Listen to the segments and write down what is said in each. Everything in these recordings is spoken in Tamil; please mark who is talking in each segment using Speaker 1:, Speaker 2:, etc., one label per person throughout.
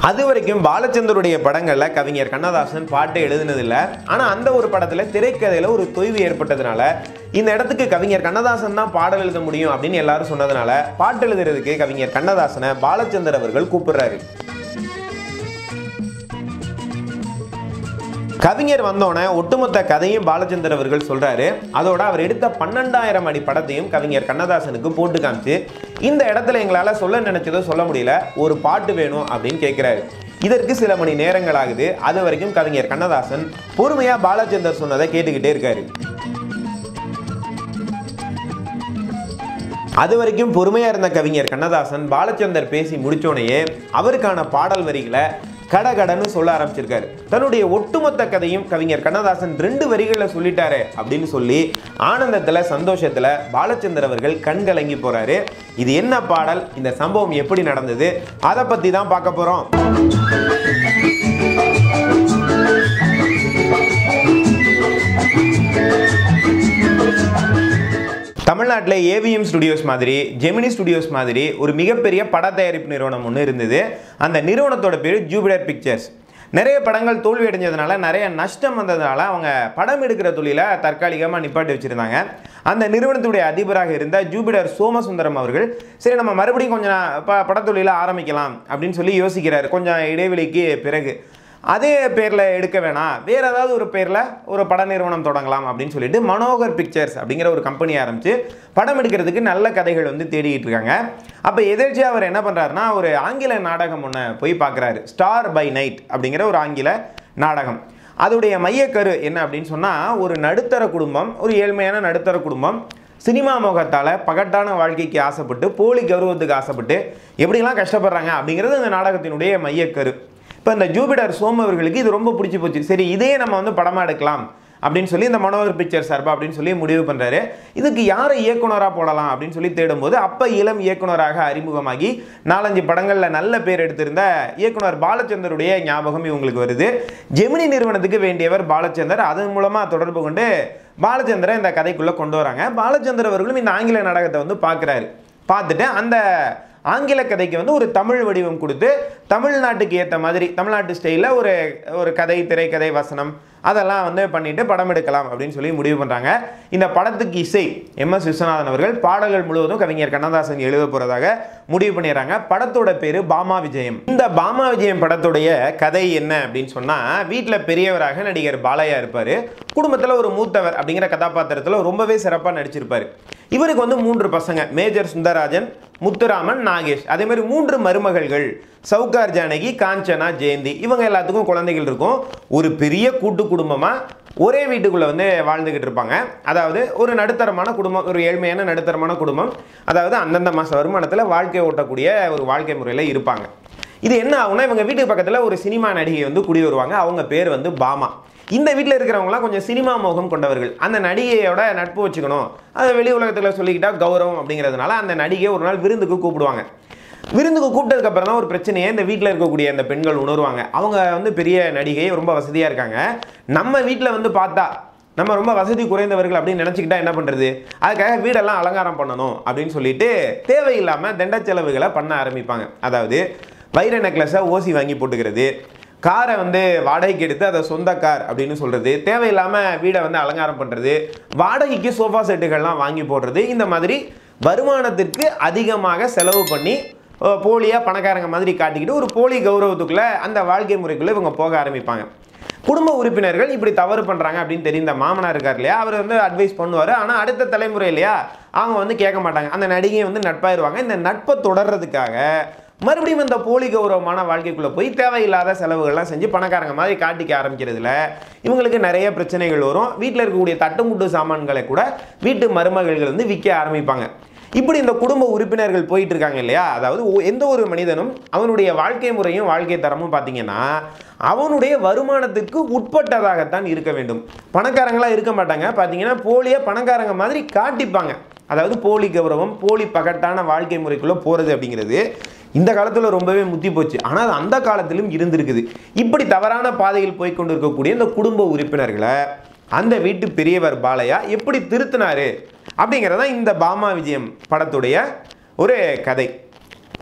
Speaker 1: அது வரைக்கும் பாலச்சந்தருடைய படங்கள்ல கவிஞர் கண்ணதாசன் பாட்டு எழுதினதில்ல ஆனா அந்த ஒரு படத்துல திரைக்கதையில ஒரு தொய்வு ஏற்பட்டதுனால இந்த இடத்துக்கு கவிஞர் கண்ணதாசன் தான் பாடல் எழுத முடியும் அப்படின்னு எல்லாரும் சொன்னதுனால பாட்டு எழுதுறதுக்கு கவிஞர் கண்ணதாசனை பாலச்சந்தர் அவர்கள் கூப்பிடுறாரு கவிஞர் வந்தோடனே ஒட்டுமொத்த கதையும் பாலச்சந்தர் அவர்கள் சொல்றாரு அதோட அவர் எடுத்த பன்னெண்டாயிரம் அடி படத்தையும் கவிஞர் கண்ணதாசனுக்கு போட்டு காமிச்சு இந்த இடத்துல எங்களால சொல்ல நினைச்சதோ சொல்ல முடியல ஒரு பாட்டு வேணும் அப்படின்னு கேட்கிறாரு இதற்கு சில மணி நேரங்கள் ஆகுது அது வரைக்கும் கவிஞர் கண்ணதாசன் பொறுமையா பாலச்சந்தர் சொன்னதை கேட்டுக்கிட்டே இருக்காரு அது வரைக்கும் பொறுமையா இருந்த கவிஞர் கண்ணதாசன் பாலச்சந்தர் பேசி முடிச்சோனையே அவருக்கான பாடல் வரிகளை கடகடன்னு சொல்ல ஆரம்பிச்சிருக்காரு தன்னுடைய ஒட்டுமொத்த கதையும் கவிஞர் கண்ணதாசன் ரெண்டு வரிகளில் சொல்லிட்டாரு அப்படின்னு சொல்லி ஆனந்தத்துல சந்தோஷத்துல பாலச்சந்தர் அவர்கள் கண் கலங்கி போறாரு இது என்ன பாடல் இந்த சம்பவம் எப்படி நடந்தது அதை பத்தி தான் பார்க்க போறோம் தமிழ்நாட்டில் ஏவிஎம் ஸ்டுடியோஸ் மாதிரி ஜெமினி ஸ்டுடியோஸ் மாதிரி ஒரு மிகப்பெரிய பட தயாரிப்பு நிறுவனம் ஒன்று இருந்தது அந்த நிறுவனத்தோட பேர் ஜூபிடர் பிக்சர்ஸ் நிறைய படங்கள் தோல்வி அடைஞ்சதுனால நிறைய நஷ்டம் வந்ததுனால அவங்க படம் எடுக்கிற தொழிலை தற்காலிகமாக நிப்பாட்டி வச்சுருந்தாங்க அந்த நிறுவனத்துடைய அதிபராக இருந்த ஜூபிடர் சோமசுந்தரம் அவர்கள் சரி நம்ம மறுபடியும் கொஞ்சம் ப படத்தொழிலை ஆரம்பிக்கலாம் அப்படின்னு சொல்லி யோசிக்கிறார் கொஞ்சம் இடைவெளிக்கு பிறகு அதே பேரில் எடுக்க வேணாம் வேறு ஏதாவது ஒரு பேரில் ஒரு பட நிறுவனம் தொடங்கலாம் அப்படின்னு சொல்லிட்டு மனோகர் பிக்சர்ஸ் அப்படிங்கிற ஒரு கம்பெனி ஆரம்பித்து படம் எடுக்கிறதுக்கு நல்ல கதைகள் வந்து தேடிக்கிட்டு இருக்காங்க அப்போ எதிர்ச்சியாக அவர் என்ன பண்ணுறாருன்னா ஒரு ஆங்கில நாடகம் ஒன்று போய் பார்க்குறாரு ஸ்டார் பை நைட் அப்படிங்கிற ஒரு ஆங்கில நாடகம் அதோடைய மையக்கரு என்ன அப்படின்னு சொன்னால் ஒரு நடுத்தர குடும்பம் ஒரு ஏழ்மையான நடுத்தர குடும்பம் சினிமா முகத்தால் பகட்டான வாழ்க்கைக்கு ஆசைப்பட்டு போலி கௌரவத்துக்கு ஆசைப்பட்டு எப்படிலாம் கஷ்டப்படுறாங்க அப்படிங்கிறது இந்த நாடகத்தினுடைய மையக்கரு இப்போ இந்த ஜூபிடர் சோம் அவர்களுக்கு இது ரொம்ப பிடிச்சி போச்சு சரி இதே நம்ம வந்து படமாக எடுக்கலாம் அப்படின்னு சொல்லி இந்த மனோகர் பிக்சர் சார்பா அப்படின்னு சொல்லி முடிவு பண்ணுறாரு இதுக்கு யாரை இயக்குனராக போடலாம் அப்படின்னு சொல்லி தேடும்போது அப்போ இளம் இயக்குனராக அறிமுகமாகி நாலஞ்சு படங்களில் நல்ல பேர் எடுத்திருந்த இயக்குனர் பாலச்சந்தருடைய ஞாபகம் இவங்களுக்கு வருது ஜெமினி நிறுவனத்துக்கு வேண்டியவர் பாலச்சந்தர் அதன் மூலமாக தொடர்பு கொண்டு பாலச்சந்தரை இந்த கதைக்குள்ளே கொண்டு வராங்க பாலச்சந்தர் அவர்களும் இந்த ஆங்கில நாடகத்தை வந்து பார்க்குறாரு பார்த்துட்டு அந்த ஆங்கில கதைக்கு வந்து ஒரு தமிழ் வடிவம் கொடுத்து தமிழ்நாட்டுக்கு ஏற்ற மாதிரி தமிழ்நாட்டு ஸ்டைலில் ஒரு ஒரு கதை திரைக்கதை வசனம் அதெல்லாம் வந்து பண்ணிட்டு படம் எடுக்கலாம் அப்படின்னு சொல்லி முடிவு பண்ணுறாங்க இந்த படத்துக்கு இசை எம் எஸ் விஸ்வநாதன் அவர்கள் பாடல்கள் முழுவதும் கவிஞர் கண்ணதாசன் எழுத போகிறதாக முடிவு பண்ணிடுறாங்க படத்தோட பேர் பாமா விஜயம் இந்த பாமா விஜயம் படத்துடைய கதை என்ன அப்படின்னு சொன்னால் வீட்டில் பெரியவராக நடிகர் பாலையா இருப்பார் குடும்பத்தில் ஒரு மூத்தவர் அப்படிங்கிற கதாபாத்திரத்தில் ரொம்பவே சிறப்பாக நடிச்சிருப்பார் இவருக்கு வந்து மூன்று பசங்க மேஜர் சுந்தரராஜன் முத்துராமன் நாகேஷ் அதே மாதிரி மூன்று மருமகள்கள் சவுகார் ஜானகி காஞ்சனா ஜெயந்தி இவங்க எல்லாத்துக்கும் குழந்தைகள் இருக்கும் ஒரு பெரிய கூட்டு குடும்பமாக ஒரே வீட்டுக்குள்ளே வந்து வாழ்ந்துக்கிட்டு இருப்பாங்க அதாவது ஒரு நடுத்தரமான குடும்பம் ஒரு ஏழ்மையான நடுத்தரமான குடும்பம் அதாவது அந்தந்த மாத வருமானத்தில் வாழ்க்கை ஓட்டக்கூடிய ஒரு வாழ்க்கை முறையில் இருப்பாங்க இது என்ன ஆகும்னா இவங்க வீட்டுக்கு பக்கத்தில் ஒரு சினிமா நடிகை வந்து குடி வருவாங்க அவங்க பேர் வந்து பாமா இந்த வீட்டில் இருக்கிறவங்களாம் கொஞ்சம் சினிமா மோகம் கொண்டவர்கள் அந்த நடிகையோட நட்பு வச்சுக்கணும் அதை வெளி உலகத்தில் சொல்லிக்கிட்டா கௌரவம் அப்படிங்கிறதுனால அந்த நடிகையை ஒரு நாள் விருந்துக்கு கூப்பிடுவாங்க விருந்துக்கு கூப்பிட்டதுக்கு அப்புறம் தான் ஒரு பிரச்சனையை இந்த வீட்டில் இருக்கக்கூடிய அந்த பெண்கள் உணர்வாங்க அவங்க வந்து பெரிய நடிகை ரொம்ப வசதியாக இருக்காங்க நம்ம வீட்டில் வந்து பார்த்தா நம்ம ரொம்ப வசதி குறைந்தவர்கள் அப்படின்னு நினச்சிக்கிட்டா என்ன பண்ணுறது அதுக்காக வீடெல்லாம் அலங்காரம் பண்ணணும் அப்படின்னு சொல்லிட்டு தேவையில்லாமல் தண்ட செலவுகளை பண்ண ஆரம்பிப்பாங்க அதாவது வைர நெக்லஸை ஓசி வாங்கி போட்டுக்கிறது காரை வந்து வாடகைக்கு எடுத்து அதை சொந்த கார் அப்படின்னு சொல்கிறது தேவையில்லாமல் வீடை வந்து அலங்காரம் பண்ணுறது வாடகைக்கு சோஃபா செட்டுகள்லாம் வாங்கி போடுறது இந்த மாதிரி வருமானத்திற்கு அதிகமாக செலவு பண்ணி போலியாக பணக்காரங்க மாதிரி காட்டிக்கிட்டு ஒரு போலி கௌரவத்துக்குள்ளே அந்த வாழ்க்கை முறைக்குள்ளே இவங்க போக ஆரம்பிப்பாங்க குடும்ப உறுப்பினர்கள் இப்படி தவறு பண்ணுறாங்க அப்படின்னு தெரிந்த மாமனார் இருக்கார் இல்லையா அவர் வந்து அட்வைஸ் பண்ணுவார் ஆனால் அடுத்த தலைமுறை இல்லையா அவங்க வந்து கேட்க மாட்டாங்க அந்த நடிகையை வந்து நட்பாயிருவாங்க இந்த நட்பை தொடர்றதுக்காக மறுபடியும் இந்த போலி கௌரவமான வாழ்க்கைக்குள்ளே போய் தேவையில்லாத செலவுகள்லாம் செஞ்சு பணக்காரங்க மாதிரி காட்டிக்க ஆரம்பிக்கிறதுல இவங்களுக்கு நிறைய பிரச்சனைகள் வரும் வீட்டில் இருக்கக்கூடிய தட்டுமுட்டு சாமான்களை கூட வீட்டு மருமகள்கள் வந்து விற்க ஆரம்பிப்பாங்க இப்படி இந்த குடும்ப உறுப்பினர்கள் போயிட்டு இருக்காங்க இல்லையா அதாவது ஒ- எந்த ஒரு மனிதனும் அவனுடைய வாழ்க்கை முறையும் வாழ்க்கை தரமும் பார்த்தீங்கன்னா அவனுடைய வருமானத்திற்கு உட்பட்டதாகத்தான் இருக்க வேண்டும் பணக்காரங்களா இருக்க மாட்டாங்க பார்த்தீங்கன்னா போலியா பணக்காரங்க மாதிரி காட்டிப்பாங்க அதாவது போலி கௌரவம் போலி பகட்டான வாழ்க்கை முறைக்குள்ளே போகிறது அப்படிங்கிறது இந்த காலத்தில் ரொம்பவே முத்தி போச்சு ஆனால் அது அந்த காலத்திலும் இருந்திருக்குது இப்படி தவறான பாதையில் போய் கொண்டு இருக்கக்கூடிய இந்த குடும்ப உறுப்பினர்களை அந்த வீட்டு பெரியவர் பாலையா எப்படி திருத்தினாரு அப்படிங்கிறதான் இந்த பாமா விஜயம் படத்துடைய ஒரு கதை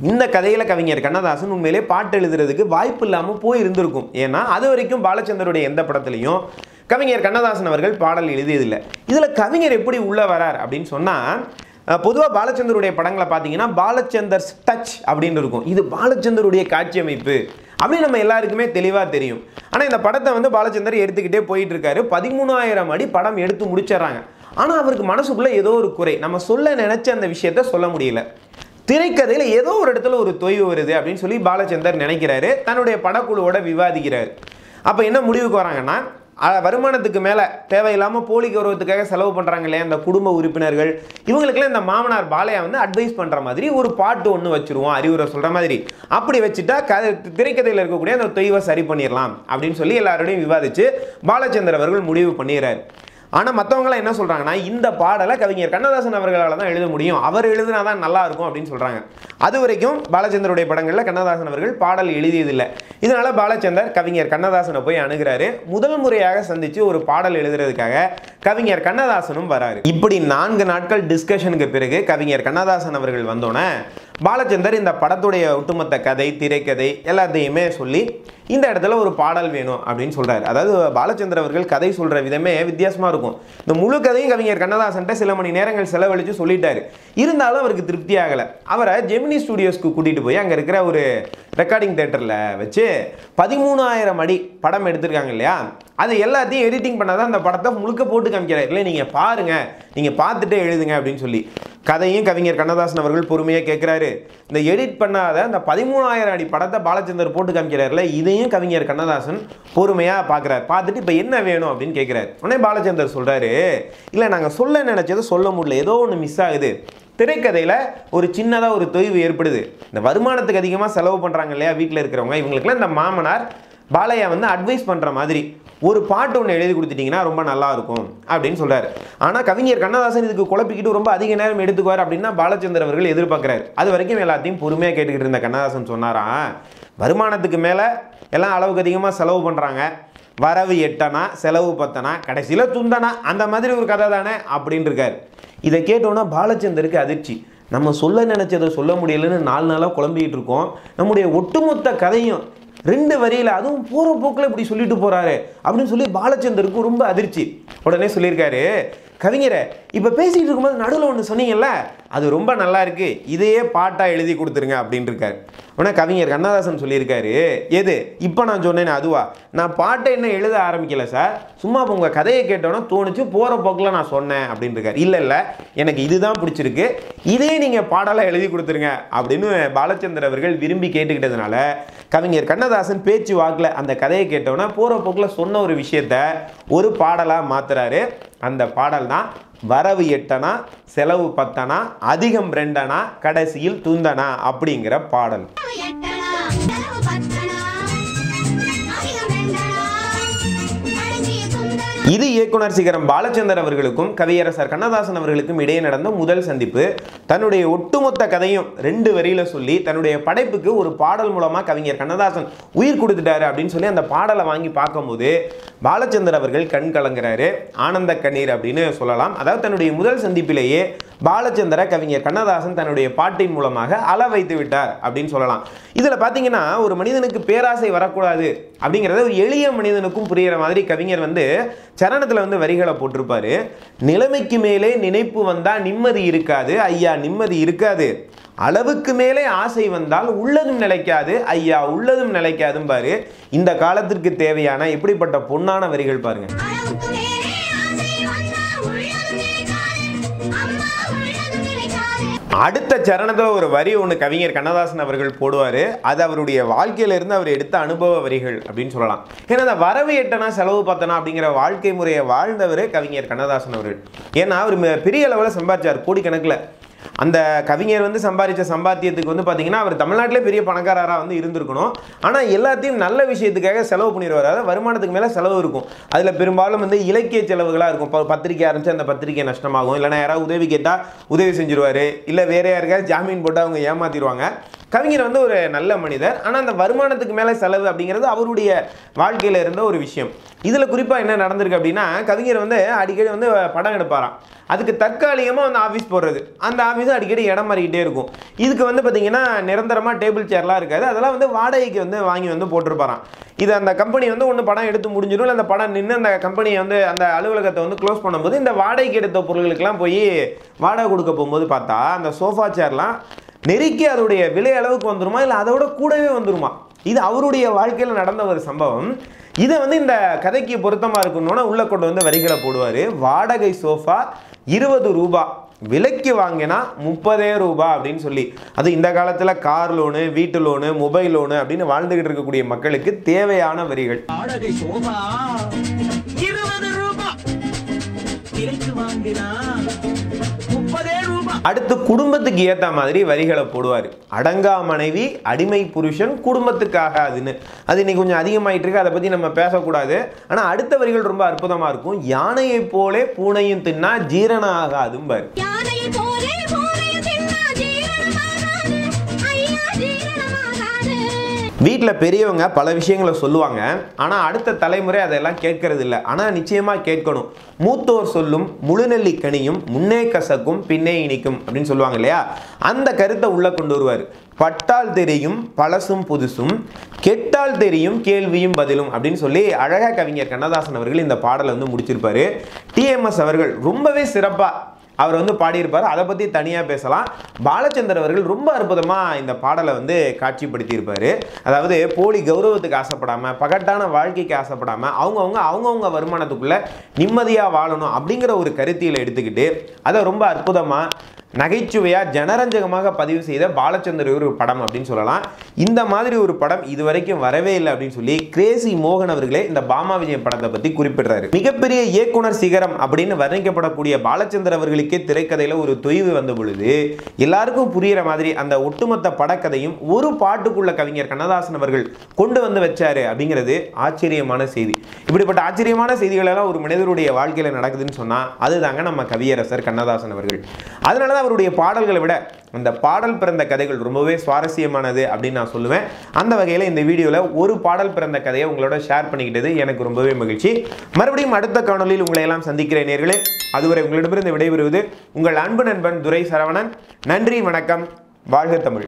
Speaker 1: இந்த கதையில் கவிஞர் கண்ணதாசன் உண்மையிலே பாட்டு எழுதுறதுக்கு வாய்ப்பு இல்லாமல் போய் இருந்திருக்கும் ஏன்னா அது வரைக்கும் பாலச்சந்தருடைய எந்த படத்துலையும் கவிஞர் கண்ணதாசன் அவர்கள் பாடல் எழுதியதில்லை இதில் கவிஞர் எப்படி உள்ள வரார் அப்படின்னு சொன்னால் பொதுவாக பாலச்சந்தருடைய படங்களை பார்த்தீங்கன்னா பாலச்சந்தர் டச் அப்படின்னு இருக்கும் இது பாலச்சந்தருடைய காட்சி அமைப்பு அப்படின்னு நம்ம எல்லாருக்குமே தெளிவாக தெரியும் ஆனால் இந்த படத்தை வந்து பாலச்சந்தர் எடுத்துக்கிட்டே போயிட்டு இருக்காரு பதிமூணாயிரம் அடி படம் எடுத்து முடிச்சிடுறாங்க ஆனால் அவருக்கு மனசுக்குள்ளே ஏதோ ஒரு குறை நம்ம சொல்ல நினைச்ச அந்த விஷயத்த சொல்ல முடியல திரைக்கதையில் ஏதோ ஒரு இடத்துல ஒரு தொய்வு வருது அப்படின்னு சொல்லி பாலச்சந்தர் நினைக்கிறாரு தன்னுடைய படக்குழுவோட விவாதிக்கிறார் அப்போ என்ன முடிவுக்கு வராங்கன்னா அஹ், வருமானத்துக்கு மேலே தேவையில்லாமல் போலி கௌரவத்துக்காக செலவு பண்ணுறாங்க இல்லையா இந்த குடும்ப உறுப்பினர்கள் இவங்களுக்கெல்லாம் இந்த மாமனார் பாலையா வந்து அட்வைஸ் பண்ணுற மாதிரி ஒரு பாட்டு ஒன்று வச்சுருவோம் அறிவுரை சொல்கிற மாதிரி அப்படி வச்சுட்டா க திரைக்கதையில் இருக்கக்கூடிய அந்த தொய்வை சரி பண்ணிடலாம் அப்படின்னு சொல்லி எல்லாரோடையும் விவாதித்து பாலச்சந்தர் அவர்கள் முடிவு பண்ணிடுறாரு ஆனால் மற்றவங்களாம் என்ன சொல்கிறாங்கன்னா இந்த பாடலை கவிஞர் கண்ணதாசன் அவர்களால் தான் எழுத முடியும் அவர் எழுதினா தான் நல்லா இருக்கும் அப்படின்னு சொல்கிறாங்க அது வரைக்கும் பாலச்சந்தருடைய படங்களில் கண்ணதாசன் அவர்கள் பாடல் எழுதியதில்லை இதனால பாலச்சந்தர் கவிஞர் கண்ணதாசனை போய் அணுகிறாரு முதல் முறையாக சந்தித்து ஒரு பாடல் எழுதுறதுக்காக கவிஞர் கண்ணதாசனும் வராரு இப்படி நான்கு நாட்கள் டிஸ்கஷனுக்கு பிறகு கவிஞர் கண்ணதாசன் அவர்கள் வந்தோன்னே பாலச்சந்தர் இந்த படத்துடைய ஒட்டுமொத்த கதை திரைக்கதை எல்லாத்தையுமே சொல்லி இந்த இடத்துல ஒரு பாடல் வேணும் அப்படின்னு சொல்றாரு அதாவது பாலச்சந்தர் அவர்கள் கதை சொல்ற விதமே வித்தியாசமா இருக்கும் இந்த முழு கதையும் கவிஞர் கண்ணதாசன்ட்ட சில மணி நேரங்கள் செலவழிச்சு சொல்லிட்டாரு இருந்தாலும் அவருக்கு திருப்தி ஆகலை அவரை ஜெமினி ஸ்டுடியோஸ்க்கு கூட்டிட்டு போய் அங்க இருக்கிற ஒரு ரெக்கார்டிங் தேட்டர்ல வச்சு பதிமூணாயிரம் அடி படம் எடுத்திருக்காங்க இல்லையா அது எல்லாத்தையும் எடிட்டிங் பண்ணாதான் அந்த படத்தை முழுக்க போட்டு காமிக்கிறார் இல்லை நீங்க பாருங்க நீங்க பார்த்துட்டே எழுதுங்க அப்படின்னு சொல்லி கதையும் கவிஞர் கண்ணதாசன் அவர்கள் பொறுமையாக கேட்குறாரு இந்த எடிட் பண்ணாத அந்த பதிமூணாயிரம் அடி படத்தை பாலச்சந்தர் போட்டு காமிக்கிறாருல இதையும் கவிஞர் கண்ணதாசன் பொறுமையாக பார்க்குறாரு பார்த்துட்டு இப்போ என்ன வேணும் அப்படின்னு கேட்குறாரு உடனே பாலச்சந்தர் சொல்கிறாரு இல்லை நாங்கள் சொல்ல நினச்சதை சொல்ல முடியல ஏதோ ஒன்று மிஸ் ஆகுது திரைக்கதையில் ஒரு சின்னதாக ஒரு தொய்வு ஏற்படுது இந்த வருமானத்துக்கு அதிகமாக செலவு பண்ணுறாங்க இல்லையா வீட்டில் இருக்கிறவங்க இவங்களுக்குலாம் இந்த மாமனார் பாலையா வந்து அட்வைஸ் பண்ணுற மாதிரி ஒரு பாட்டு ஒன்று எழுதி கொடுத்துட்டீங்கன்னா ரொம்ப நல்லா இருக்கும் அப்படின்னு சொல்றாரு ஆனால் கவிஞர் கண்ணதாசன் இதுக்கு குழப்பிக்கிட்டு ரொம்ப அதிக நேரம் எடுத்துக்குவார் அப்படின்னா பாலச்சந்தர் அவர்கள் எதிர்பார்க்குறாரு அது வரைக்கும் எல்லாத்தையும் பொறுமையாக கேட்டுக்கிட்டு இருந்த கண்ணதாசன் சொன்னாராம் வருமானத்துக்கு மேலே எல்லாம் அளவுக்கு அதிகமாக செலவு பண்ணுறாங்க வரவு எட்டனா செலவு பத்தனா கடைசியில் துந்தனா அந்த மாதிரி ஒரு கதை தானே அப்படின்னு இருக்காரு இதை கேட்டோன்னா பாலச்சந்தருக்கு அதிர்ச்சி நம்ம சொல்ல நினைச்சதை சொல்ல முடியலன்னு நாலு நாளாக குழம்பிக்கிட்டு இருக்கோம் நம்முடைய ஒட்டுமொத்த கதையும் ரெண்டு வரியில அதுவும் போற போக்குல இப்படி சொல்லிட்டு போறாரு அப்படின்னு சொல்லி பாலச்சந்தருக்கு ரொம்ப அதிர்ச்சி உடனே சொல்லியிருக்காரு கவிஞரை இப்போ பேசிட்டு இருக்கும்போது நடுவில் ஒன்று சொன்னீங்கல்ல அது ரொம்ப நல்லா இருக்கு இதையே பாட்டா எழுதி கொடுத்துருங்க அப்படின்னு இருக்காரு உடனே கவிஞர் கண்ணதாசன் சொல்லியிருக்காரு எது இப்போ நான் சொன்னேன் அதுவா நான் பாட்டை என்ன எழுத ஆரம்பிக்கல சார் சும்மா இப்போ உங்கள் கதையை கேட்டோன்னா தோணுச்சு போகிற போக்கில் நான் சொன்னேன் அப்படின்னு இருக்காரு இல்லை இல்லை எனக்கு இதுதான் பிடிச்சிருக்கு இதே நீங்கள் பாடலாக எழுதி கொடுத்துருங்க அப்படின்னு பாலச்சந்தர் அவர்கள் விரும்பி கேட்டுக்கிட்டதுனால கவிஞர் கண்ணதாசன் பேச்சு வாக்கில் அந்த கதையை கேட்டோன்னா போகிற போக்கில் சொன்ன ஒரு விஷயத்த ஒரு பாடலாக மாத்துறாரு அந்த பாடல் தான் வரவு எட்டனா செலவு பத்தனா அதிகம் ரெண்டனா கடைசியில் துந்தனா அப்படிங்கிற பாடல்
Speaker 2: எட்டனா செலவு பத்தனா அதிகம் ரெண்டனா கடைசிய துந்தனா
Speaker 1: இது இயக்குனர் சிகரம் பாலச்சந்தர் அவர்களுக்கும் கவியரசர் கண்ணதாசன் அவர்களுக்கும் இடையே நடந்த முதல் சந்திப்பு தன்னுடைய ஒட்டுமொத்த கதையும் ரெண்டு வரியில சொல்லி தன்னுடைய படைப்புக்கு ஒரு பாடல் மூலமா கவிஞர் கண்ணதாசன் உயிர் கொடுத்துட்டாரு அப்படின்னு சொல்லி அந்த பாடலை வாங்கி பார்க்கும்போது பாலச்சந்தர் அவர்கள் கண் கலங்குறாரு ஆனந்த கண்ணீர் அப்படின்னு சொல்லலாம் அதாவது தன்னுடைய முதல் சந்திப்பிலேயே பாலச்சந்தர கவிஞர் கண்ணதாசன் தன்னுடைய பாட்டின் மூலமாக அள வைத்து விட்டார் அப்படின்னு சொல்லலாம் இதுல பாத்தீங்கன்னா ஒரு மனிதனுக்கு பேராசை வரக்கூடாது அப்படிங்கிறத ஒரு எளிய மனிதனுக்கும் புரியிற மாதிரி கவிஞர் வந்து சரணத்துல வந்து வரிகளை போட்டிருப்பாரு நிலைமைக்கு மேலே நினைப்பு வந்தா நிம்மதி இருக்காது ஐயா நிம்மதி இருக்காது அளவுக்கு மேலே ஆசை வந்தால் உள்ளதும் நிலைக்காது ஐயா உள்ளதும் நிலைக்காதும் பாரு இந்த காலத்திற்கு தேவையான எப்படிப்பட்ட பொன்னான வரிகள் பாருங்க
Speaker 2: அளவுக்கு மேலே ஆசை வந்தா உள்ளது நிலைக்காது அம்மா உள்ளது நிலைக்காது
Speaker 1: அடுத்த சரணத்தில் ஒரு வரி ஒன்று கவிஞர் கண்ணதாசன் அவர்கள் போடுவார் அது அவருடைய வாழ்க்கையில இருந்து அவர் எடுத்த அனுபவ வரிகள் அப்படின்னு சொல்லலாம் ஏன்னா அந்த வரவு எட்டனா செலவு பார்த்தனா அப்படிங்கிற வாழ்க்கை முறையை வாழ்ந்தவர் கவிஞர் கண்ணதாசன் அவர்கள் ஏன்னா அவர் மி- பெரிய அளவில் சம்பாதிச்சார் கோடிக்கணக்கில் அந்த கவிஞர் வந்து சம்பாதிச்ச சம்பாத்தியத்துக்கு வந்து பார்த்தீங்கன்னா அவர் தமிழ்நாட்டிலே பெரிய பணக்காரராக வந்து இருந்திருக்கணும் ஆனால் எல்லாத்தையும் நல்ல விஷயத்துக்காக செலவு பண்ணிடுவார் அதாவது வருமானத்துக்கு மேலே செலவு இருக்கும் அதில் பெரும்பாலும் வந்து இலக்கிய செலவுகளாக இருக்கும் இப்போ பத்திரிக்கை ஆரம்பிச்சு அந்த பத்திரிக்கை நஷ்டமாகும் இல்லைன்னா யாராவது உதவி கேட்டால் உதவி செஞ்சிருவாரு இல்லை வேற யாருக்காவது ஜாமீன் போட்டு அவங்க ஏமாத்திடுவாங்க கவிஞர் வந்து ஒரு நல்ல மனிதர் ஆனால் அந்த வருமானத்துக்கு மேலே செலவு அப்படிங்கிறது அவருடைய வாழ்க்கையில் இருந்த ஒரு விஷயம் இதில் குறிப்பாக என்ன நடந்திருக்கு அப்படின்னா கவிஞர் வந்து அடிக்கடி வந்து படம் எடுப்பாராம் அதுக்கு தற்காலிகமாக வந்து ஆஃபீஸ் போடுறது அந்த ஆஃபீஸும் அடிக்கடி இடம் மாறிக்கிட்டே இருக்கும் இதுக்கு வந்து பார்த்தீங்கன்னா நிரந்தரமாக டேபிள் சேர்லாம் இருக்காது அதெல்லாம் வந்து வாடகைக்கு வந்து வாங்கி வந்து போட்டிருப்பாராம் இது அந்த கம்பெனி வந்து ஒன்று படம் எடுத்து முடிஞ்சிடும் இல்லை அந்த படம் நின்று அந்த கம்பெனியை வந்து அந்த அலுவலகத்தை வந்து க்ளோஸ் பண்ணும்போது இந்த வாடகைக்கு எடுத்த பொருட்களுக்கெல்லாம் போய் வாடகை கொடுக்க போகும்போது பார்த்தா அந்த சோஃபா சேர்லாம் நெருக்கி அதோடைய விலை அளவுக்கு வந்துருமா இல்லை அதோட கூடவே வந்துருமா இது அவருடைய வாழ்க்கையில் நடந்த ஒரு சம்பவம் இதை வந்து இந்த கதைக்கு பொருத்தமாக இருக்கணும்னா உள்ள கொண்டு வந்து வரிகளை போடுவார் வாடகை சோஃபா இருபது ரூபா விலைக்கு வாங்கினா முப்பதே ரூபா அப்படின்னு சொல்லி அது இந்த காலத்தில் கார் லோனு வீட்டு லோனு மொபைல் லோனு அப்படின்னு வாழ்ந்துகிட்டு இருக்கக்கூடிய மக்களுக்கு தேவையான வரிகள்
Speaker 3: வாடகை சோபா இருபது ரூபாய் விலைக்கு வாங்கினா முப்பதே ரூபாய்
Speaker 1: அடுத்து குடும்பத்துக்கு ஏற்ற மாதிரி வரிகளை போடுவார் அடங்கா மனைவி அடிமை புருஷன் குடும்பத்துக்காக அதுன்னு அது இன்னைக்கு கொஞ்சம் அதிகமாயிட்டு இருக்கு அதை பற்றி நம்ம பேசக்கூடாது ஆனால் அடுத்த வரிகள் ரொம்ப அற்புதமாக இருக்கும் யானையைப் போலே பூனையும் தின்னா ஜீரணம் ஆகாதும்பார்
Speaker 2: யானையை போலே பூனையை தின்னா ஜீரணமாகாது ஐயா ஜீரணமாகாது
Speaker 1: வீட்டில் பெரியவங்க பல விஷயங்களை சொல்லுவாங்க ஆனால் அடுத்த தலைமுறை அதெல்லாம் கேட்கறது இல்லை ஆனால் நிச்சயமாக கேட்கணும் மூத்தோர் சொல்லும் முழுநெல்லி கனியும் முன்னே கசக்கும் பின்னே இனிக்கும் அப்படின்னு சொல்லுவாங்க இல்லையா அந்த கருத்தை உள்ளே கொண்டு வருவார் பட்டால் தெரியும் பழசும் புதுசும் கெட்டால் தெரியும் கேள்வியும் பதிலும் அப்படின்னு சொல்லி அழகா கவிஞர் கண்ணதாசன் அவர்கள் இந்த பாடலை வந்து முடிச்சிருப்பாரு டிஎம்எஸ் அவர்கள் ரொம்பவே சிறப்பாக அவர் வந்து பாடியிருப்பார் அதை பற்றி தனியாக பேசலாம் பாலச்சந்தர் அவர்கள் ரொம்ப அற்புதமாக இந்த பாடலை வந்து காட்சிப்படுத்தியிருப்பார் அதாவது போலி கௌரவத்துக்கு ஆசைப்படாமல் பகட்டான வாழ்க்கைக்கு ஆசைப்படாமல் அவங்கவுங்க அவங்கவுங்க வருமானத்துக்குள்ளே நிம்மதியாக வாழணும் அப்படிங்கிற ஒரு கருத்தியில் எடுத்துக்கிட்டு அதை ரொம்ப அற்புதமாக நகைச்சுவையாக ஜனரஞ்சகமாக பதிவு செய்த பாலச்சந்தர் ஒரு படம் அப்படின்னு சொல்லலாம் இந்த மாதிரி ஒரு படம் இது வரைக்கும் வரவே இல்லை அப்படின்னு சொல்லி கிரேசி மோகன் அவர்களே இந்த பாமா விஜயன் படத்தை பற்றி குறிப்பிடுறாரு மிகப்பெரிய இயக்குனர் சிகரம் அப்படின்னு வர்ணிக்கப்படக்கூடிய பாலச்சந்தர் அவர்களுக்கே திரைக்கதையில் ஒரு தொய்வு வந்த பொழுது எல்லாருக்கும் புரியிற மாதிரி அந்த ஒட்டுமொத்த படக்கதையும் ஒரு பாட்டுக்குள்ள கவிஞர் கண்ணதாசன் அவர்கள் கொண்டு வந்து வச்சாரு அப்படிங்கிறது ஆச்சரியமான செய்தி இப்படிப்பட்ட ஆச்சரியமான செய்திகள் எல்லாம் ஒரு மனிதருடைய வாழ்க்கையில் நடக்குதுன்னு சொன்னால் அதுதாங்க நம்ம கவியரசர் கண்ணதாசன் அவர்கள் அதனால தான் அவருடைய பாடல்களை விட அந்த பாடல் பிறந்த கதைகள் ரொம்பவே சுவாரஸ்யமானது அப்படின்னு நான் சொல்லுவேன் அந்த வகையில் இந்த வீடியோவில் ஒரு பாடல் பிறந்த கதையை உங்களோட ஷேர் பண்ணிக்கிட்டது எனக்கு ரொம்பவே மகிழ்ச்சி மறுபடியும் அடுத்த காணொலியில் உங்களை எல்லாம் சந்திக்கிறேன் நேர்களே அதுவரை உங்களிடமிருந்து விடைபெறுவது உங்கள் அன்பு நண்பன் துரை சரவணன் நன்றி வணக்கம் வாழ்க தமிழ்